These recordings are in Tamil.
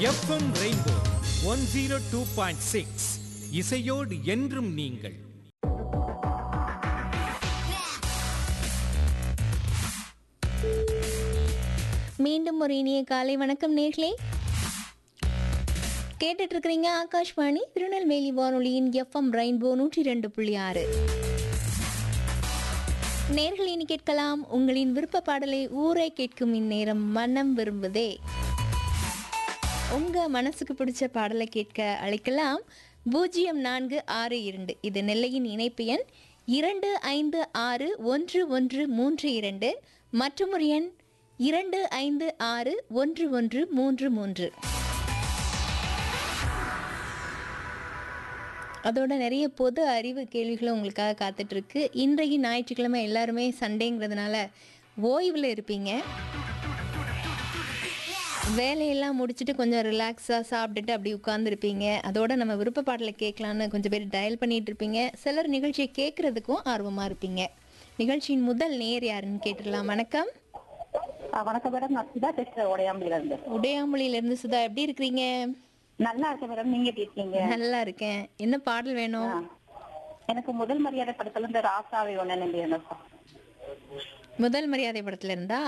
FM rainbow one zero two point six இசையோடு என்றும் நீங்கள் மீண்டும் ஒரு இனிய காலை வணக்கம் நேர்களே கேட்டுட்டு இருக்கிறீங்க ஆகாஷ்வாணி திருநெல்வேலி வானொலியின் எஃப்எம் ரெயின்போ நூற்றி ரெண்டு புள்ளி ஆறு நேர்கள் இனி கேட்கலாம் உங்களின் விருப்ப பாடலை ஊரே கேட்கும் இந்நேரம் மனம் விரும்புதே உங்க மனசுக்கு பிடிச்ச பாடலை கேட்க அழைக்கலாம் பூஜ்ஜியம் நான்கு ஆறு இரண்டு இது நெல்லையின் இணைப்பு எண் இரண்டு ஐந்து ஆறு ஒன்று ஒன்று மூன்று இரண்டு மற்றும் ஒரு எண் இரண்டு ஐந்து ஆறு ஒன்று ஒன்று மூன்று மூன்று அதோட நிறைய பொது அறிவு கேள்விகளும் உங்களுக்காக காத்துட்டு இருக்கு இன்றைக்கு ஞாயிற்றுக்கிழமை எல்லாருமே சண்டேங்கிறதுனால ஓய்வில் இருப்பீங்க வேலையெல்லாம் முடிச்சுட்டு கொஞ்சம் ரிலாக்ஸாக சாப்பிட்டுட்டு அப்படி உட்காந்துருப்பீங்க அதோட நம்ம விருப்ப பாடலை கேட்கலான்னு கொஞ்சம் பேர் டயல் பண்ணிட்டு இருப்பீங்க சிலர் நிகழ்ச்சியை கேட்குறதுக்கும் ஆர்வமாக இருப்பீங்க நிகழ்ச்சியின் முதல் நேர் யாருன்னு கேட்டுடலாம் வணக்கம் ஆ, வணக்கம் மேடம் நான் சுதா பேசுறேன் உடையாம்பில இருந்து உடையாமொழியிலேருந்து சுதா எப்படி இருக்கிறீங்க நல்லா இருக்கேன் மேடம் நீங்க எப்படி இருக்கீங்க நல்லா இருக்கேன் என்ன பாடல் வேணும் ஆ. எனக்கு முதல் மரியாதை படத்துல இருந்து ராசாவை ஒண்ணு நம்பி சார் முதல் மரியாதை படத்துல இருந்தா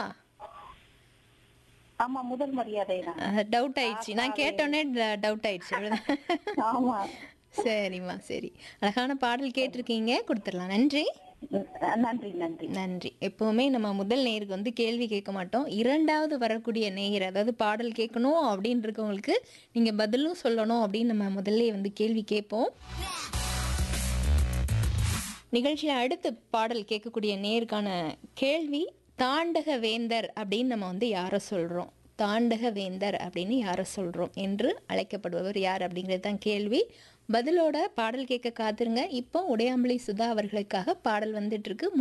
ஆமா முதல் மரியாதை தான் டவுட் ஆயிடுச்சு நான் கேட்டோன்னே டவுட் ஆயிடுச்சு அவ்வளவுதான். ஆமா சரிம்மா சரி அழகான பாடல் கேட்டிருக்கீங்க கொடுத்துடலாம் நன்றி ம், நன்றி நன்றி நன்றி எப்பவுமே நம்ம முதல் நேருக்கு வந்து கேள்வி கேட்க மாட்டோம் இரண்டாவது வரக்கூடிய நேயர் அதாவது பாடல் கேட்கணும் அப்படின்னு இருக்கவங்களுக்கு நீங்க பதிலும் சொல்லணும் அப்படின்னு நம்ம முதல்ல வந்து கேள்வி கேட்போம் நிகழ்ச்சியில் அடுத்து பாடல் கேட்கக்கூடிய நேருக்கான கேள்வி தாண்டக வேந்தர் அப்படின்னு நம்ம வந்து யாரை சொல்கிறோம் தாண்டக வேந்தர் அப்படின்னு யாரை சொல்கிறோம் என்று அழைக்கப்படுபவர் யார் அப்படிங்கிறது தான் கேள்வி பதிலோட பாடல் கேட்க காத்துருங்க இப்போ உடையாம்பலி சுதா அவர்களுக்காக பாடல் வந்துட்டு இருக்கு